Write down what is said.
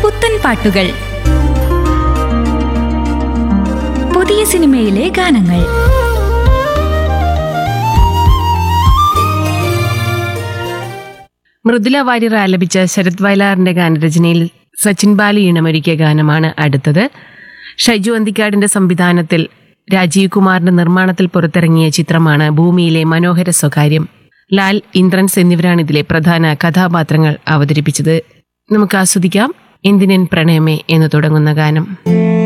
പുത്തൻ പാട്ടുകൾ പുതിയ സിനിമയിലെ ഗാനങ്ങൾ മൃദുല വാര്യർ ആലപിച്ച ശരത് വയലാറിന്റെ ഗാനരചനയിൽ സച്ചിൻ ബാലി ഈണമൊരുക്കിയ ഗാനമാണ് അടുത്തത് ഷൈജു അന്തിക്കാടിന്റെ സംവിധാനത്തിൽ രാജീവ് കുമാറിന്റെ നിർമ്മാണത്തിൽ പുറത്തിറങ്ങിയ ചിത്രമാണ് ഭൂമിയിലെ മനോഹര സ്വകാര്യം ലാൽ ഇന്ദ്രൻസ് എന്നിവരാണ് ഇതിലെ പ്രധാന കഥാപാത്രങ്ങൾ അവതരിപ്പിച്ചത് നമുക്ക് ആസ്വദിക്കാം എന്തിനൻ പ്രണയമേ എന്ന് തുടങ്ങുന്ന ഗാനം